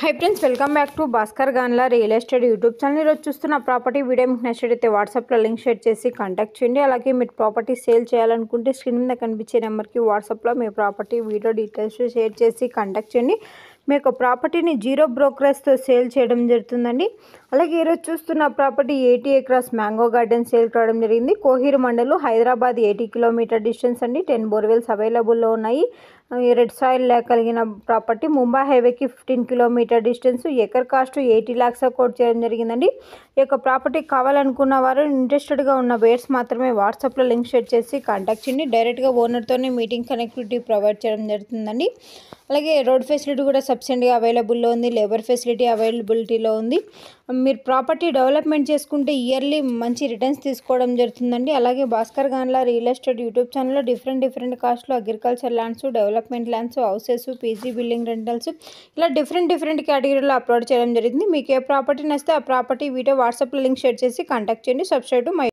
high friends welcome back to Bhaskar Ganla real estate YouTube channel ఈరోజు చూస్తున్న property video మీకు నచ్చినట్లయితే వాట్సాప్లో లింక్ షేర్ చేసి కాంటాక్ట్ చేయండి అలాగే మీరు ప్రాపర్టీ సేల్ చేయాలనుకుంటే స్క్రీన్ మీద కనిపించే నెంబర్కి వాట్సాప్లో మీ ప్రాపర్టీ వీడియో డీటెయిల్స్ షేర్ చేసి కాంటాక్ట్ చేయండి మీ యొక్క ప్రాపర్టీని జీరో బ్రోకరేజ్తో సేల్ చేయడం జరుగుతుందండి అలాగే ఈరోజు చూస్తున్న property eighty acres mango garden sale కావడం జరిగింది కోహీర్ మండలు హైదరాబాద్ ఎయిటీ కిలోమీటర్ డిస్టెన్స్ అండి టెన్ బోర్వెల్స్ అవైలబుల్లో ఉన్నాయి ఈ రెడ్ సాయిల్ కలిగిన ప్రాపర్టీ ముంబై హైవేకి fifteen kilometre distance acre cost eighty lakhs quote చేయడం జరిగిందండి ఈ యొక్క ప్రాపర్టీ కావాలనుకున్న వారు ఇంట్రెస్టెడ్గా ఉన్న వేర్స్ మాత్రమే వాట్సాప్లో లింక్ షేర్ చేసి కాంటాక్ట్ చేయండి డైరెక్ట్గా ఓనర్తోనే మీటింగ్ కనెక్టివిటీ ప్రొవైడ్ చేయడం జరుగుతుందండి అలాగే రోడ్ ఫెసిలిటీ కూడా సబ్సిడీగా అవైలబుల్లో ఉంది లేబర్ ఫెసిలిటీ అవైలబిలిటీలో ఉంది మీరు ప్రాపర్టీ డెవలప్మెంట్ చేసుకుంటే ఇయర్లీ మంచి రిటర్న్స్ తీసుకోవడం జరుగుతుందండి అలాగే Bhaskar Ganla real estate YouTube ఛానల్లో డిఫరెంట్ డిఫరెంట్ కాస్ట్లో agriculture lands development lands houses PG building rentals ఇలా డిఫరెంట్ డిఫరెంట్ కేటగిరీలో అప్లోడ్ చేయడం జరిగింది మీకు ఏ ప్రాపర్టీ నచ్చితే ఆ ప్రాపర్టీ వీడియో వాట్సాప్లో లింక్ షేర్ చేసి కాంటాక్ట్ చేయండి సబ్స్క్రైబ్ టు మై